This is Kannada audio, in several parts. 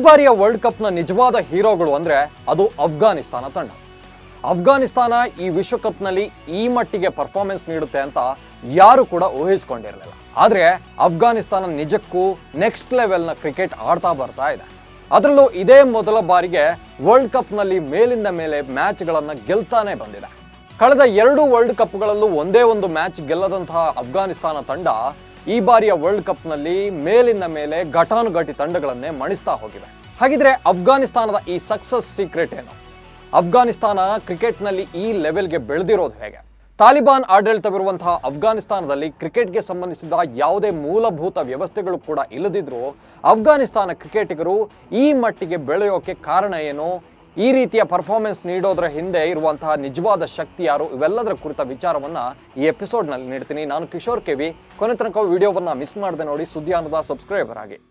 ಬಾರಿಯ ವರ್ಲ್ಡ್ ಕಪ್ನ ನಿಜವಾದ ಹೀರೋಗಳು ಅಂದ್ರೆ ಅದು ಅಫ್ಘಾನಿಸ್ತಾನ ತಂಡ ಅಫ್ಘಾನಿಸ್ತಾನ ಈ ವಿಶ್ವಕಪ್ನಲ್ಲಿ ಈ ಮಟ್ಟಿಗೆ ಪರ್ಫಾರ್ಮೆನ್ಸ್ ನೀಡುತ್ತೆ ಅಂತ ಯಾರು ಕೂಡ ಊಹಿಸ್ಕೊಂಡಿರಲಿಲ್ಲ ಆದರೆ ಅಫ್ಘಾನಿಸ್ತಾನ ನಿಜಕ್ಕೂ ನೆಕ್ಸ್ಟ್ ಲೆವೆಲ್ನ ಕ್ರಿಕೆಟ್ ಆಡ್ತಾ ಬರ್ತಾ ಇದೆ ಅದರಲ್ಲೂ ಇದೇ ಮೊದಲ ಬಾರಿಗೆ ವರ್ಲ್ಡ್ ಕಪ್ನಲ್ಲಿ ಮೇಲಿಂದ ಮೇಲೆ ಮ್ಯಾಚ್ಗಳನ್ನು ಗೆಲ್ತಾನೆ ಬಂದಿದೆ ಕಳೆದ ಎರಡು ವರ್ಲ್ಡ್ ಕಪ್ಗಳಲ್ಲೂ ಒಂದೇ ಒಂದು ಮ್ಯಾಚ್ ಗೆಲ್ಲದಂತಹ ಅಫ್ಘಾನಿಸ್ತಾನ ತಂಡ ಈ ಬಾರಿಯ ವರ್ಲ್ಡ್ ಕಪ್ನಲ್ಲಿ ಮೇಲಿಂದ ಮೇಲೆ ಘಟಾನುಘಟಿ ತಂಡಗಳನ್ನೇ ಮಣಿಸ್ತಾ ಹೋಗಿವೆ ಹಾಗಿದ್ರೆ ಅಫ್ಘಾನಿಸ್ತಾನದ ಈ ಸಕ್ಸಸ್ ಸೀಕ್ರೆಟ್ ಏನು ಅಫ್ಘಾನಿಸ್ತಾನ ಕ್ರಿಕೆಟ್ನಲ್ಲಿ ಈ ಲೆವೆಲ್ಗೆ ಬೆಳೆದಿರೋದು ಹೇಗೆ ತಾಲಿಬಾನ್ ಆಡಳಿತವಿರುವಂತಹ ಅಫ್ಘಾನಿಸ್ತಾನದಲ್ಲಿ ಕ್ರಿಕೆಟ್ಗೆ ಸಂಬಂಧಿಸಿದ ಯಾವುದೇ ಮೂಲಭೂತ ವ್ಯವಸ್ಥೆಗಳು ಕೂಡ ಇಲ್ಲದಿದ್ರೂ ಅಫ್ಘಾನಿಸ್ತಾನ ಕ್ರಿಕೆಟಿಗರು ಈ ಮಟ್ಟಿಗೆ ಬೆಳೆಯೋಕೆ ಕಾರಣ ಏನು ಈ ರೀತಿಯ ಪರ್ಫಾರ್ಮೆನ್ಸ್ ನೀಡೋದ್ರ ಹಿಂದೆ ಇರುವಂತಹ ನಿಜವಾದ ಶಕ್ತಿ ಯಾರು ಇವೆಲ್ಲದರ ಕುರಿತ ವಿಚಾರವನ್ನ ಈ ಎಪಿಸೋಡ್ನಲ್ಲಿ ನೀಡ್ತೀನಿ ನಾನು ಕಿಶೋರ್ ಕೆವಿ ಕೊನೆ ತನಕ ವಿಡಿಯೋವನ್ನ ಮಿಸ್ ಮಾಡದೆ ನೋಡಿ ಸುದ್ದಿಯಾನದ ಸಬ್ಸ್ಕ್ರೈಬರ್ ಆಗಿ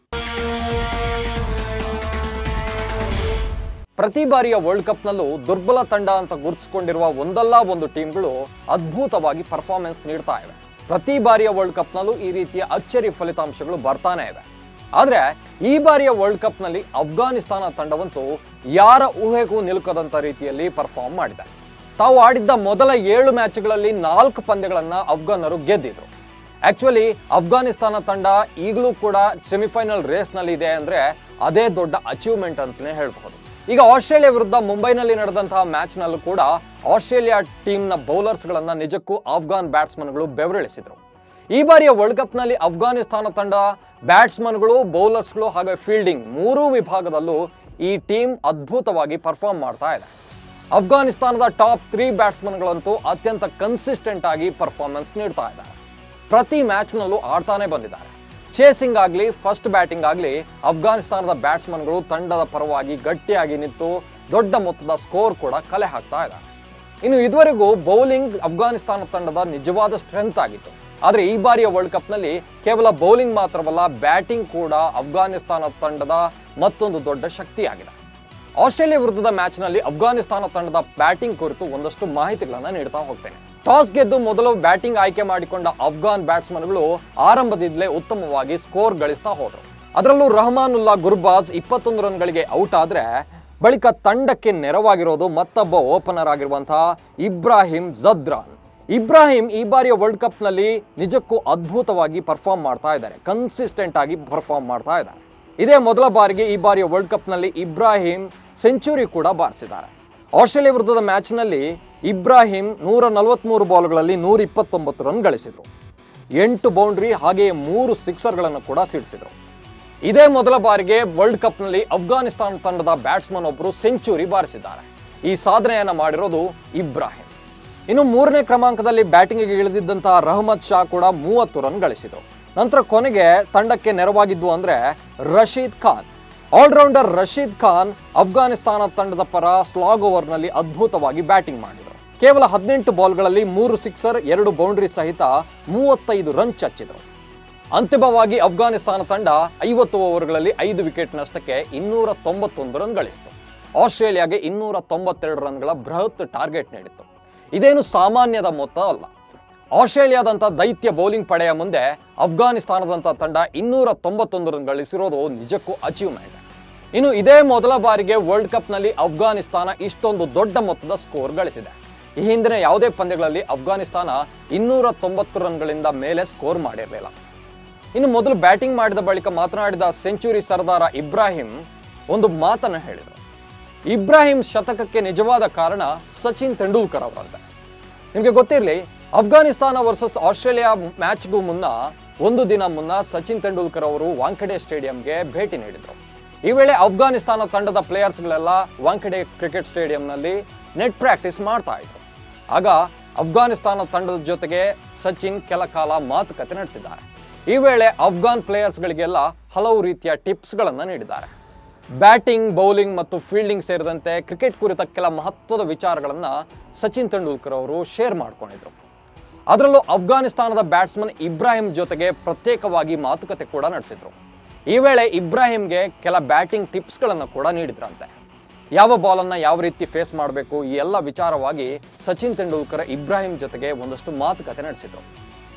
ಪ್ರತಿ ಬಾರಿಯ ವರ್ಲ್ಡ್ ಕಪ್ನಲ್ಲೂ ದುರ್ಬಲ ತಂಡ ಅಂತ ಗುರುತಿಸಿಕೊಂಡಿರುವ ಒಂದಲ್ಲ ಒಂದು ಟೀಮ್ಗಳು ಅದ್ಭುತವಾಗಿ ಪರ್ಫಾರ್ಮೆನ್ಸ್ ನೀಡ್ತಾ ಇವೆ ಪ್ರತಿ ಬಾರಿಯ ವರ್ಲ್ಡ್ ಕಪ್ನಲ್ಲೂ ಈ ರೀತಿಯ ಅಚ್ಚರಿ ಫಲಿತಾಂಶಗಳು ಬರ್ತಾನೆ ಇವೆ ಆದರೆ ಈ ಬಾರಿಯ ವರ್ಲ್ಡ್ ಕಪ್ನಲ್ಲಿ ಅಫ್ಘಾನಿಸ್ತಾನ ತಂಡವಂತೂ ಯಾರ ಊಹೆಗೂ ನಿಲುಕದಂಥ ರೀತಿಯಲ್ಲಿ ಪರ್ಫಾರ್ಮ್ ಮಾಡಿದೆ ತಾವು ಆಡಿದ್ದ ಮೊದಲ ಏಳು ಮ್ಯಾಚ್ಗಳಲ್ಲಿ ನಾಲ್ಕು ಪಂದ್ಯಗಳನ್ನು ಅಫ್ಘಾನರು ಗೆದ್ದಿದ್ರು ಆಕ್ಚುಲಿ ಅಫ್ಘಾನಿಸ್ತಾನ ತಂಡ ಈಗಲೂ ಕೂಡ ಸೆಮಿಫೈನಲ್ ರೇಸ್ನಲ್ಲಿ ಇದೆ ಅಂದರೆ ಅದೇ ದೊಡ್ಡ ಅಚೀವ್ಮೆಂಟ್ ಅಂತಲೇ ಹೇಳ್ಬಹುದು ಈಗ ಆಸ್ಟ್ರೇಲಿಯಾ ವಿರುದ್ಧ ಮುಂಬೈನಲ್ಲಿ ನಡೆದಂತಹ ಮ್ಯಾಚ್ನಲ್ಲೂ ಕೂಡ ಆಸ್ಟ್ರೇಲಿಯಾ ಟೀಮ್ನ ಬೌಲರ್ಸ್ಗಳನ್ನು ನಿಜಕ್ಕೂ ಆಫ್ಘಾನ್ ಬ್ಯಾಟ್ಸ್ಮನ್ಗಳು ಬೆವರಿಳಿಸಿದ್ರು ಈ ಬಾರಿಯ ವರ್ಲ್ಡ್ ಕಪ್ನಲ್ಲಿ ಅಫ್ಘಾನಿಸ್ತಾನ ತಂಡ ಬ್ಯಾಟ್ಸ್ಮನ್ಗಳು ಬೌಲರ್ಸ್ಗಳು ಹಾಗೆ ಫೀಲ್ಡಿಂಗ್ ಮೂರೂ ವಿಭಾಗದಲ್ಲೂ ಈ ಟೀಮ್ ಅದ್ಭುತವಾಗಿ ಪರ್ಫಾರ್ಮ್ ಮಾಡ್ತಾ ಇದೆ ಅಫ್ಘಾನಿಸ್ತಾನದ ಟಾಪ್ ತ್ರೀ ಬ್ಯಾಟ್ಸ್ಮನ್ಗಳಂತೂ ಅತ್ಯಂತ ಕನ್ಸಿಸ್ಟೆಂಟ್ ಆಗಿ ಪರ್ಫಾರ್ಮೆನ್ಸ್ ನೀಡ್ತಾ ಇದ್ದಾರೆ ಪ್ರತಿ ಮ್ಯಾಚ್ನಲ್ಲೂ ಆಡ್ತಾನೆ ಬಂದಿದ್ದಾರೆ ಚೇಸಿಂಗ್ ಆಗಲಿ ಫಸ್ಟ್ ಬ್ಯಾಟಿಂಗ್ ಆಗಲಿ ಅಫ್ಘಾನಿಸ್ತಾನದ ಬ್ಯಾಟ್ಸ್ಮನ್ಗಳು ತಂಡದ ಪರವಾಗಿ ಗಟ್ಟಿಯಾಗಿ ನಿಂತು ದೊಡ್ಡ ಮೊತ್ತದ ಸ್ಕೋರ್ ಕೂಡ ಕಲೆ ಹಾಕ್ತಾ ಇದ್ದಾರೆ ಇನ್ನು ಇದುವರೆಗೂ ಬೌಲಿಂಗ್ ಅಫ್ಘಾನಿಸ್ತಾನ ತಂಡದ ನಿಜವಾದ ಸ್ಟ್ರೆಂತ್ ಆಗಿತ್ತು ಆದರೆ ಈ ಬಾರಿಯ ವರ್ಲ್ಡ್ ಕಪ್ನಲ್ಲಿ ಕೇವಲ ಬೌಲಿಂಗ್ ಮಾತ್ರವಲ್ಲ ಬ್ಯಾಟಿಂಗ್ ಕೂಡ ಅಫ್ಘಾನಿಸ್ತಾನ ತಂಡದ ಮತ್ತೊಂದು ದೊಡ್ಡ ಶಕ್ತಿಯಾಗಿದೆ ಆಸ್ಟ್ರೇಲಿಯಾ ವಿರುದ್ಧದ ಮ್ಯಾಚ್ನಲ್ಲಿ ಅಫ್ಘಾನಿಸ್ತಾನ ತಂಡದ ಬ್ಯಾಟಿಂಗ್ ಕುರಿತು ಒಂದಷ್ಟು ಮಾಹಿತಿಗಳನ್ನು ನೀಡ್ತಾ ಹೋಗ್ತೇನೆ ಟಾಸ್ ಗೆದ್ದು ಮೊದಲು ಬ್ಯಾಟಿಂಗ್ ಆಯ್ಕೆ ಮಾಡಿಕೊಂಡ ಅಫ್ಘಾನ್ ಬ್ಯಾಟ್ಸ್ಮನ್ಗಳು ಆರಂಭದಿಂದಲೇ ಉತ್ತಮವಾಗಿ ಸ್ಕೋರ್ ಗಳಿಸ್ತಾ ಹೋದರು ಅದರಲ್ಲೂ ರಹಮಾನುಲ್ಲಾ ಗುರ್ಬಾಜ್ ಇಪ್ಪತ್ತೊಂದು ರನ್ಗಳಿಗೆ ಔಟ್ ಆದರೆ ಬಳಿಕ ತಂಡಕ್ಕೆ ನೆರವಾಗಿರೋದು ಮತ್ತೊಬ್ಬ ಓಪನರ್ ಆಗಿರುವಂತಹ ಇಬ್ರಾಹಿಂ ಜದ್ರಾನ್ ಇಬ್ರಾಹಿಂ ಈ ಬಾರಿಯ ವರ್ಲ್ಡ್ ಕಪ್ನಲ್ಲಿ ನಿಜಕ್ಕೂ ಅದ್ಭುತವಾಗಿ ಪರ್ಫಾರ್ಮ್ ಮಾಡ್ತಾ ಇದ್ದಾರೆ ಕನ್ಸಿಸ್ಟೆಂಟ್ ಆಗಿ ಪರ್ಫಾರ್ಮ್ ಮಾಡ್ತಾ ಇದ್ದಾರೆ ಇದೇ ಮೊದಲ ಬಾರಿಗೆ ಈ ಬಾರಿಯ ವರ್ಲ್ಡ್ ಕಪ್ನಲ್ಲಿ ಇಬ್ರಾಹಿಂ ಸೆಂಚುರಿ ಕೂಡ ಬಾರಿಸಿದ್ದಾರೆ ಆಸ್ಟ್ರೇಲಿಯಾ ವಿರುದ್ಧದ ಮ್ಯಾಚ್ನಲ್ಲಿ ಇಬ್ರಾಹಿಂ ನೂರ ನಲವತ್ತ್ಮೂರು ಬಾಲ್ಗಳಲ್ಲಿ ನೂರ ಇಪ್ಪತ್ತೊಂಬತ್ತು ರನ್ ಗಳಿಸಿದರು ಎಂಟು ಬೌಂಡ್ರಿ ಹಾಗೆಯೇ ಮೂರು ಸಿಕ್ಸರ್ಗಳನ್ನು ಕೂಡ ಸಿಡಿಸಿದರು ಇದೇ ಮೊದಲ ಬಾರಿಗೆ ವರ್ಲ್ಡ್ ಕಪ್ನಲ್ಲಿ ಅಫ್ಘಾನಿಸ್ತಾನ ತಂಡದ ಬ್ಯಾಟ್ಸ್ಮನ್ ಒಬ್ಬರು ಸೆಂಚುರಿ ಬಾರಿಸಿದ್ದಾರೆ ಈ ಸಾಧನೆಯನ್ನು ಮಾಡಿರೋದು ಇಬ್ರಾಹಿಂ ಇನ್ನು ಮೂರನೇ ಕ್ರಮಾಂಕದಲ್ಲಿ ಬ್ಯಾಟಿಂಗಿಗೆ ಇಳಿದಿದ್ದಂತಹ ರಹಮತ್ ಶಾ ಕೂಡ ಮೂವತ್ತು ರನ್ ಗಳಿಸಿದರು ನಂತರ ಕೊನೆಗೆ ತಂಡಕ್ಕೆ ನೆರವಾಗಿದ್ದು ಅಂದ್ರೆ ರಶೀದ್ ಖಾನ್ ಆಲ್ರೌಂಡರ್ ರಶೀದ್ ಖಾನ್ ಅಫ್ಘಾನಿಸ್ತಾನ ತಂಡದ ಪರ ಸ್ಲಾಗ್ ಓವರ್ನಲ್ಲಿ ಅದ್ಭುತವಾಗಿ ಬ್ಯಾಟಿಂಗ್ ಮಾಡಿದರು ಕೇವಲ ಹದಿನೆಂಟು ಬಾಲ್ಗಳಲ್ಲಿ ಮೂರು ಸಿಕ್ಸರ್ ಎರಡು ಬೌಂಡ್ರಿ ಸಹಿತ ಮೂವತ್ತೈದು ರನ್ ಚಚ್ಚಿದರು ಅಂತಿಮವಾಗಿ ಅಫ್ಘಾನಿಸ್ತಾನ ತಂಡ ಐವತ್ತು ಓವರ್ಗಳಲ್ಲಿ ಐದು ವಿಕೆಟ್ ನಷ್ಟಕ್ಕೆ ಇನ್ನೂರ ತೊಂಬತ್ತೊಂದು ರನ್ ಗಳಿಸಿತು ಆಸ್ಟ್ರೇಲಿಯಾಗೆ ಇನ್ನೂರ ತೊಂಬತ್ತೆರಡು ರನ್ಗಳ ಬೃಹತ್ ಟಾರ್ಗೆಟ್ ನೀಡಿತ್ತು ಇದೇನು ಸಾಮಾನ್ಯದ ಮೊತ್ತ ಅಲ್ಲ ಆಸ್ಟ್ರೇಲಿಯಾದಂಥ ದೈತ್ಯ ಬೌಲಿಂಗ್ ಪಡೆಯ ಮುಂದೆ ಅಫ್ಘಾನಿಸ್ತಾನದಂಥ ತಂಡ ಇನ್ನೂರ ತೊಂಬತ್ತೊಂದು ರನ್ ಗಳಿಸಿರೋದು ನಿಜಕ್ಕೂ ಅಚೀವ್ಮೆಂಟ್ ಇನ್ನು ಇದೇ ಮೊದಲ ಬಾರಿಗೆ ವರ್ಲ್ಡ್ ಕಪ್ನಲ್ಲಿ ಅಫ್ಘಾನಿಸ್ತಾನ ಇಷ್ಟೊಂದು ದೊಡ್ಡ ಮೊತ್ತದ ಸ್ಕೋರ್ ಗಳಿಸಿದೆ ಈ ಹಿಂದಿನ ಯಾವುದೇ ಪಂದ್ಯಗಳಲ್ಲಿ ಅಫ್ಘಾನಿಸ್ತಾನ ಇನ್ನೂರ ತೊಂಬತ್ತು ರನ್ಗಳಿಂದ ಮೇಲೆ ಸ್ಕೋರ್ ಮಾಡಿರಲಿಲ್ಲ ಇನ್ನು ಮೊದಲು ಬ್ಯಾಟಿಂಗ್ ಮಾಡಿದ ಬಳಿಕ ಮಾತನಾಡಿದ ಸೆಂಚುರಿ ಸರ್ದಾರ ಇಬ್ರಾಹಿಂ ಒಂದು ಮಾತನ್ನು ಹೇಳಿದರು ಇಬ್ರಾಹಿಂ ಶತಕಕ್ಕೆ ನಿಜವಾದ ಕಾರಣ ಸಚಿನ್ ತೆಂಡೂಲ್ಕರ್ ಅವರಂತೆ ನಿಮಗೆ ಗೊತ್ತಿರಲಿ ಅಫ್ಘಾನಿಸ್ತಾನ ವರ್ಸಸ್ ಆಸ್ಟ್ರೇಲಿಯಾ ಮ್ಯಾಚ್ಗೂ ಮುನ್ನ ಒಂದು ದಿನ ಮುನ್ನ ಸಚಿನ್ ತೆಂಡೂಲ್ಕರ್ ಅವರು ವಾಂಖೆಡೆ ಸ್ಟೇಡಿಯಂಗೆ ಭೇಟಿ ನೀಡಿದರು ಈ ವೇಳೆ ಅಫ್ಘಾನಿಸ್ತಾನ ತಂಡದ ಪ್ಲೇಯರ್ಸ್ಗಳೆಲ್ಲ ವಾಂಖೆಡೆ ಕ್ರಿಕೆಟ್ ಸ್ಟೇಡಿಯಂನಲ್ಲಿ ನೆಟ್ ಪ್ರಾಕ್ಟೀಸ್ ಮಾಡ್ತಾ ಇದ್ರು ಆಗ ಅಫ್ಘಾನಿಸ್ತಾನ ತಂಡದ ಜೊತೆಗೆ ಸಚಿನ್ ಕೆಲ ಕಾಲ ಮಾತುಕತೆ ನಡೆಸಿದ್ದಾರೆ ಈ ವೇಳೆ ಅಫ್ಘಾನ್ ಪ್ಲೇಯರ್ಸ್ಗಳಿಗೆಲ್ಲ ಹಲವು ರೀತಿಯ ಟಿಪ್ಸ್ಗಳನ್ನು ನೀಡಿದ್ದಾರೆ ಬ್ಯಾಟಿಂಗ್ ಬೌಲಿಂಗ್ ಮತ್ತು ಫೀಲ್ಡಿಂಗ್ ಸೇರಿದಂತೆ ಕ್ರಿಕೆಟ್ ಕುರಿತ ಕೆಲ ಮಹತ್ವದ ವಿಚಾರಗಳನ್ನು ಸಚಿನ್ ತೆಂಡೂಲ್ಕರ್ ಅವರು ಶೇರ್ ಮಾಡ್ಕೊಂಡಿದ್ರು ಅದರಲ್ಲೂ ಅಫ್ಘಾನಿಸ್ತಾನದ ಬ್ಯಾಟ್ಸ್ಮನ್ ಇಬ್ರಾಹಿಂ ಜೊತೆಗೆ ಪ್ರತ್ಯೇಕವಾಗಿ ಮಾತುಕತೆ ಕೂಡ ನಡೆಸಿದ್ರು ಈ ವೇಳೆ ಇಬ್ರಾಹಿಂಗೆ ಕೆಲ ಬ್ಯಾಟಿಂಗ್ ಟಿಪ್ಸ್ಗಳನ್ನು ಕೂಡ ನೀಡಿದ್ರಂತೆ ಯಾವ ಬಾಲನ್ನು ಯಾವ ರೀತಿ ಫೇಸ್ ಮಾಡಬೇಕು ಈ ಎಲ್ಲ ವಿಚಾರವಾಗಿ ಸಚಿನ್ ತೆಂಡೂಲ್ಕರ್ ಇಬ್ರಾಹಿಂ ಜೊತೆಗೆ ಒಂದಷ್ಟು ಮಾತುಕತೆ ನಡೆಸಿದ್ರು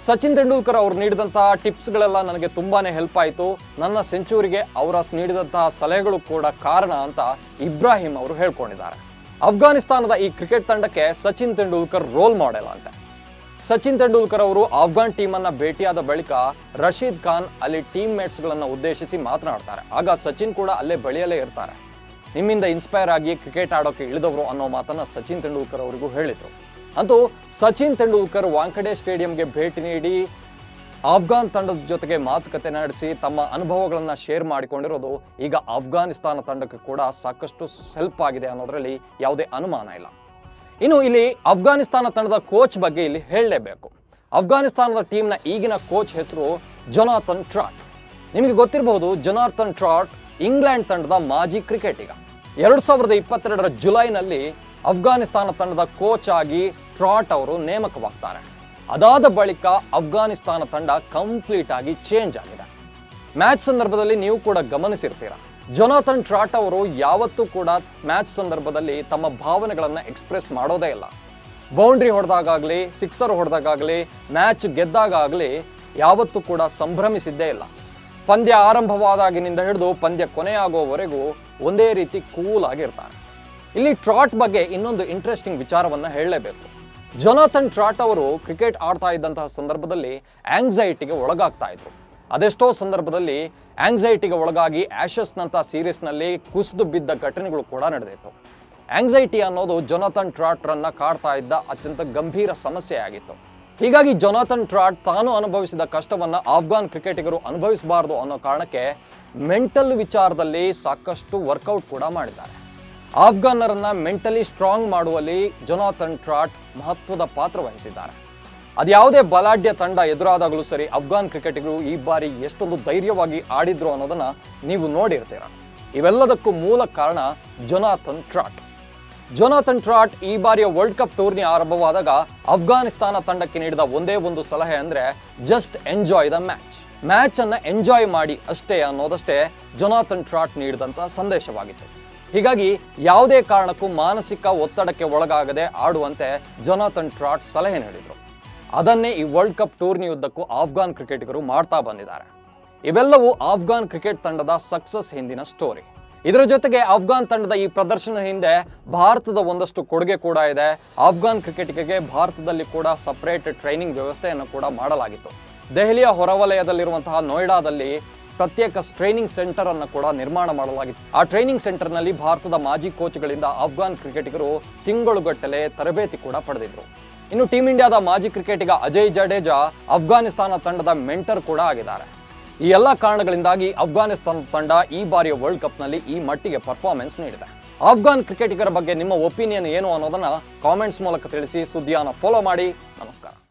ಸಚಿನ್ ತೆಂಡೂಲ್ಕರ್ ಅವರು ನೀಡಿದಂತಹ ಟಿಪ್ಸ್ಗಳೆಲ್ಲ ನನಗೆ ತುಂಬಾನೇ ಹೆಲ್ಪ್ ಆಯಿತು ನನ್ನ ಸೆಂಚುರಿಗೆ ಅವರ ನೀಡಿದಂತಹ ಸಲಹೆಗಳು ಕೂಡ ಕಾರಣ ಅಂತ ಇಬ್ರಾಹಿಂ ಅವರು ಹೇಳ್ಕೊಂಡಿದ್ದಾರೆ ಅಫ್ಘಾನಿಸ್ತಾನದ ಈ ಕ್ರಿಕೆಟ್ ತಂಡಕ್ಕೆ ಸಚಿನ್ ತೆಂಡೂಲ್ಕರ್ ರೋಲ್ ಮಾಡೆಲ್ ಅಂತೆ ಸಚಿನ್ ತೆಂಡೂಲ್ಕರ್ ಅವರು ಆಫ್ಘಾನ್ ಟೀಮ್ ಅನ್ನ ಭೇಟಿಯಾದ ಬಳಿಕ ರಶೀದ್ ಖಾನ್ ಅಲ್ಲಿ ಟೀಮ್ ಮೇಟ್ಸ್ ಗಳನ್ನ ಉದ್ದೇಶಿಸಿ ಮಾತನಾಡ್ತಾರೆ ಆಗ ಸಚಿನ್ ಕೂಡ ಅಲ್ಲೇ ಬಳಿಯಲ್ಲೇ ಇರ್ತಾರೆ ನಿಮ್ಮಿಂದ ಇನ್ಸ್ಪೈರ್ ಆಗಿ ಕ್ರಿಕೆಟ್ ಆಡೋಕೆ ಇಳಿದವರು ಅನ್ನೋ ಮಾತನ್ನ ಸಚಿನ್ ತೆಂಡೂಲ್ಕರ್ ಅವರಿಗೂ ಹೇಳಿದ್ರು ಅಂತೂ ಸಚಿನ್ ತೆಂಡೂಲ್ಕರ್ ವಾಂಖಡೆ ಸ್ಟೇಡಿಯಂಗೆ ಭೇಟಿ ನೀಡಿ ಆಫ್ಘಾನ್ ತಂಡದ ಜೊತೆಗೆ ಮಾತುಕತೆ ನಡೆಸಿ ತಮ್ಮ ಅನುಭವಗಳನ್ನು ಶೇರ್ ಮಾಡಿಕೊಂಡಿರೋದು ಈಗ ಆಫ್ಘಾನಿಸ್ತಾನ ತಂಡಕ್ಕೆ ಕೂಡ ಸಾಕಷ್ಟು ಹೆಲ್ಪ್ ಆಗಿದೆ ಅನ್ನೋದರಲ್ಲಿ ಯಾವುದೇ ಅನುಮಾನ ಇಲ್ಲ ಇನ್ನು ಇಲ್ಲಿ ಅಫ್ಘಾನಿಸ್ತಾನ ತಂಡದ ಕೋಚ್ ಬಗ್ಗೆ ಇಲ್ಲಿ ಹೇಳಲೇಬೇಕು ಅಫ್ಘಾನಿಸ್ತಾನದ ಟೀಮ್ನ ಈಗಿನ ಕೋಚ್ ಹೆಸರು ಜೊನಾಥನ್ ಟ್ರಾಟ್ ನಿಮಗೆ ಗೊತ್ತಿರಬಹುದು ಜೊನಾಥನ್ ಟ್ರಾಟ್ ಇಂಗ್ಲೆಂಡ್ ತಂಡದ ಮಾಜಿ ಕ್ರಿಕೆಟಿಗ ಎರಡು ಸಾವಿರದ ಇಪ್ಪತ್ತೆರಡರ ಜುಲೈನಲ್ಲಿ ಅಫ್ಘಾನಿಸ್ತಾನ ತಂಡದ ಕೋಚ್ ಆಗಿ ಟ್ರಾಟ್ ಅವರು ನೇಮಕವಾಗ್ತಾರೆ ಅದಾದ ಬಳಿಕ ಅಫ್ಘಾನಿಸ್ತಾನ ತಂಡ ಕಂಪ್ಲೀಟ್ ಆಗಿ ಚೇಂಜ್ ಆಗಿದೆ ಮ್ಯಾಚ್ ಸಂದರ್ಭದಲ್ಲಿ ನೀವು ಕೂಡ ಗಮನಿಸಿರ್ತೀರ ಜೊನಾಥನ್ ಟ್ರಾಟ್ ಅವರು ಯಾವತ್ತೂ ಕೂಡ ಮ್ಯಾಚ್ ಸಂದರ್ಭದಲ್ಲಿ ತಮ್ಮ ಭಾವನೆಗಳನ್ನು ಎಕ್ಸ್ಪ್ರೆಸ್ ಮಾಡೋದೇ ಇಲ್ಲ ಬೌಂಡ್ರಿ ಹೊಡೆದಾಗಲಿ ಸಿಕ್ಸರ್ ಹೊಡೆದಾಗಲಿ ಮ್ಯಾಚ್ ಗೆದ್ದಾಗಲಿ ಯಾವತ್ತೂ ಕೂಡ ಸಂಭ್ರಮಿಸಿದ್ದೇ ಇಲ್ಲ ಪಂದ್ಯ ಆರಂಭವಾದಾಗಿನಿಂದ ಹಿಡಿದು ಪಂದ್ಯ ಕೊನೆಯಾಗುವವರೆಗೂ ಒಂದೇ ರೀತಿ ಕೂಲ್ ಆಗಿರ್ತಾರೆ ಇಲ್ಲಿ ಟ್ರಾಟ್ ಬಗ್ಗೆ ಇನ್ನೊಂದು ಇಂಟ್ರೆಸ್ಟಿಂಗ್ ವಿಚಾರವನ್ನ ಹೇಳಲೇಬೇಕು ಜೊನಾಥನ್ ಟ್ರಾಟ್ ಅವರು ಕ್ರಿಕೆಟ್ ಆಡ್ತಾ ಇದ್ದಂತಹ ಸಂದರ್ಭದಲ್ಲಿ ಆಂಗ್ಸೈಟಿಗೆ ಒಳಗಾಗ್ತಾ ಇದ್ರು ಅದೆಷ್ಟೋ ಸಂದರ್ಭದಲ್ಲಿ ಆಂಗ್ಸೈಟಿಗೆ ಒಳಗಾಗಿ ಆಶಸ್ನಂಥ ಸೀರೀಸ್ನಲ್ಲಿ ಕುಸಿದು ಬಿದ್ದ ಘಟನೆಗಳು ಕೂಡ ನಡೆದಿತ್ತು ಆಂಗ್ಸೈಟಿ ಅನ್ನೋದು ಜೊನಾಥನ್ ಟ್ರಾಟ್ರನ್ನ ಕಾಡ್ತಾ ಇದ್ದ ಅತ್ಯಂತ ಗಂಭೀರ ಸಮಸ್ಯೆ ಆಗಿತ್ತು ಹೀಗಾಗಿ ಜೊನಾಥನ್ ಟ್ರಾಟ್ ತಾನು ಅನುಭವಿಸಿದ ಕಷ್ಟವನ್ನ ಆಫ್ಘಾನ್ ಕ್ರಿಕೆಟಿಗರು ಅನುಭವಿಸಬಾರದು ಅನ್ನೋ ಕಾರಣಕ್ಕೆ ಮೆಂಟಲ್ ವಿಚಾರದಲ್ಲಿ ಸಾಕಷ್ಟು ವರ್ಕೌಟ್ ಕೂಡ ಮಾಡಿದ್ದಾರೆ ಆಫ್ಘಾನರನ್ನ ಮೆಂಟಲಿ ಸ್ಟ್ರಾಂಗ್ ಮಾಡುವಲ್ಲಿ ಜೊನಾಥನ್ ಟ್ರಾಟ್ ಮಹತ್ವದ ಪಾತ್ರ ವಹಿಸಿದ್ದಾರೆ ಅದ್ಯಾವುದೇ ಬಲಾಢ್ಯ ತಂಡ ಎದುರಾದಾಗಲೂ ಸರಿ ಅಫ್ಘಾನ್ ಕ್ರಿಕೆಟಿಗರು ಈ ಬಾರಿ ಎಷ್ಟೊಂದು ಧೈರ್ಯವಾಗಿ ಆಡಿದ್ರು ಅನ್ನೋದನ್ನ ನೀವು ನೋಡಿರ್ತೀರ ಇವೆಲ್ಲದಕ್ಕೂ ಮೂಲ ಕಾರಣ ಜೊನಾಥನ್ ಟ್ರಾಟ್ ಜೊನಾಥನ್ ಟ್ರಾಟ್ ಈ ಬಾರಿಯ ವರ್ಲ್ಡ್ ಕಪ್ ಟೂರ್ನಿ ಆರಂಭವಾದಾಗ ಅಫ್ಘಾನಿಸ್ತಾನ ತಂಡಕ್ಕೆ ನೀಡಿದ ಒಂದೇ ಒಂದು ಸಲಹೆ ಅಂದ್ರೆ just enjoy the match match ಅನ್ನ ಎಂಜಾಯ್ ಮಾಡಿ ಅಷ್ಟೇ ಅನ್ನೋದಷ್ಟೇ ಜೊನಾಥನ್ ಟ್ರಾಟ್ ನೀಡಿದಂತ ಸಂದೇಶವಾಗಿತ್ತು ಹೀಗಾಗಿ ಯಾವುದೇ ಕಾರಣಕ್ಕೂ ಮಾನಸಿಕ ಒತ್ತಡಕ್ಕೆ ಒಳಗಾಗದೆ ಆಡುವಂತೆ ಜೊನಾಥನ್ ಟ್ರಾಟ್ ಸಲಹೆ ನೀಡಿದರು ಅದನ್ನೇ ಈ ವರ್ಲ್ಡ್ ಕಪ್ ಟೂರ್ನಿಯುದ್ದಕ್ಕೂ ಆಫ್ಘಾನ್ ಕ್ರಿಕೆಟಿಗರು ಮಾಡ್ತಾ ಬಂದಿದ್ದಾರೆ ಇವೆಲ್ಲವೂ ಆಫ್ಘಾನ್ ಕ್ರಿಕೆಟ್ ತಂಡದ ಸಕ್ಸಸ್ ಹಿಂದಿನ ಸ್ಟೋರಿ ಇದರ ಜೊತೆಗೆ ಆಫ್ಘಾನ್ ತಂಡದ ಈ ಪ್ರದರ್ಶನದ ಹಿಂದೆ ಭಾರತದ ಒಂದಷ್ಟು ಕೊಡುಗೆ ಕೂಡ ಇದೆ ಆಫ್ಘಾನ್ ಕ್ರಿಕೆಟಿಗೆ ಭಾರತದಲ್ಲಿ ಕೂಡ ಸಪರೇಟ್ ಟ್ರೈನಿಂಗ್ ವ್ಯವಸ್ಥೆಯನ್ನು ಕೂಡ ಮಾಡಲಾಗಿತ್ತು ದೆಹಲಿಯ ಹೊರವಲಯದಲ್ಲಿರುವಂತಹ ನೋಯ್ಡಾದಲ್ಲಿ ಪ್ರತ್ಯೇಕ ಟ್ರೈನಿಂಗ್ ಸೆಂಟರ್ ಅನ್ನು ಕೂಡ ನಿರ್ಮಾಣ ಮಾಡಲಾಗಿತ್ತು ಆ ಟ್ರೈನಿಂಗ್ ಸೆಂಟರ್ನಲ್ಲಿ ಭಾರತದ ಮಾಜಿ ಕೋಚ್ಗಳಿಂದ ಆಫ್ಘಾನ್ ಕ್ರಿಕೆಟಿಗರು ತಿಂಗಳುಗಟ್ಟಲೆ ತರಬೇತಿ ಕೂಡ ಪಡೆದಿದ್ರು ಇನ್ನು ಟೀಂ ಇಂಡಿಯಾದ ಮಾಜಿ ಕ್ರಿಕೆಟಿಗ ಅಜಯ್ ಜಡೇಜಾ ಅಫ್ಘಾನಿಸ್ತಾನ ತಂಡದ ಮೆಂಟರ್ ಕೂಡ ಆಗಿದ್ದಾರೆ ಈ ಎಲ್ಲ ಕಾರಣಗಳಿಂದಾಗಿ ಅಫ್ಘಾನಿಸ್ತಾನ ತಂಡ ಈ ಬಾರಿಯ ವರ್ಲ್ಡ್ ಕಪ್ನಲ್ಲಿ ಈ ಮಟ್ಟಿಗೆ ಪರ್ಫಾರ್ಮೆನ್ಸ್ ನೀಡಿದೆ ಆಫ್ಘಾನ್ ಕ್ರಿಕೆಟಿಗರ ಬಗ್ಗೆ ನಿಮ್ಮ ಒಪಿನಿಯನ್ ಏನು ಅನ್ನೋದನ್ನ ಕಾಮೆಂಟ್ಸ್ ಮೂಲಕ ತಿಳಿಸಿ ಸುದ್ದಿಯನ್ನು ಫಾಲೋ ಮಾಡಿ ನಮಸ್ಕಾರ